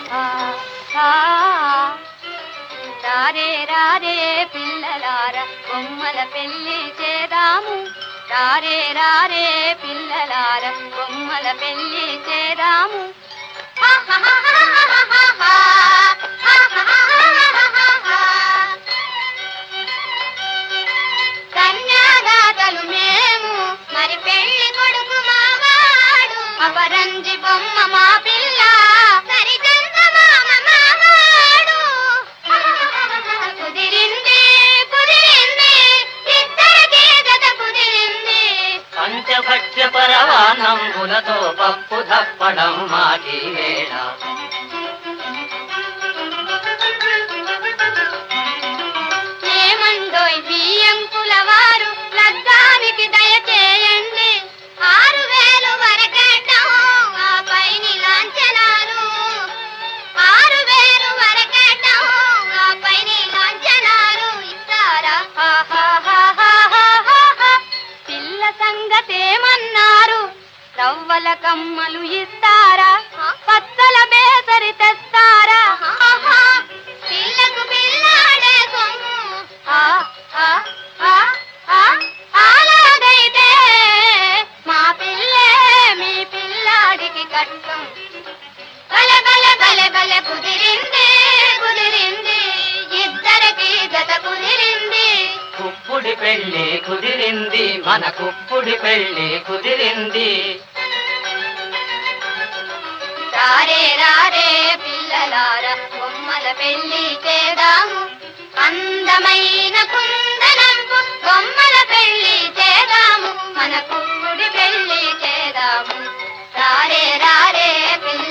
ఆ, రారే రారే పిల్లలార బొమ్మల పెళ్లి చేదాము రారే రారే పిల్లలార బొమ్మల పెళ్లి చేదాము కన్యాదాతలు మేము మరి పెళ్లి కొడుకు మావాడు అపరంజి బొమ్మ మా పిల్ల సరిచంద మామ మావాడు కుదిరింది కుదిరింది ఇద్దరికీ జత కుదిరింది పంచభక్ష్య పరవానంబులతో పప్పు దప్పడం మాకి వేళ ఏమండోయ్ బియ్యం కులవారు లగ్గానికి దయచేయండి ఆరు వేలు వరకట్టం ఆ పైని లాంఛనాలు ఆరు వేలు వరకట్టం ఆ పైని లాంఛనాలు ఇస్తారా హాహాహాహాహాహా. పిల్ల సంగతేమన్నారు రవ్వల కమ్మలు ఇస్తారా పచ్చల బేసరి తెస్తారా పిల్లకు పిల్లాడే సొమ్ము ఆ, ఆ, ఆ, ఆ, అలాగైతే మా పిల్లే మీ పిల్లాడికి కట్టం బలె బలె బలె బలె కుదిరింది కుదిరింది ఇద్దరికి జత కుదిరింది కుప్పుడి పెళ్లి కుదిరింది మన కుప్పుడి పెళ్లి కుదిరింది రారే రారే పిల్లలార బొమ్మల పెళ్లి చేదాము అందమైన కుందనంపు బొమ్మల పెళ్లి చేదాము మన కుక్కుడి పెళ్లి చేదాము రారే రారే పిల్ల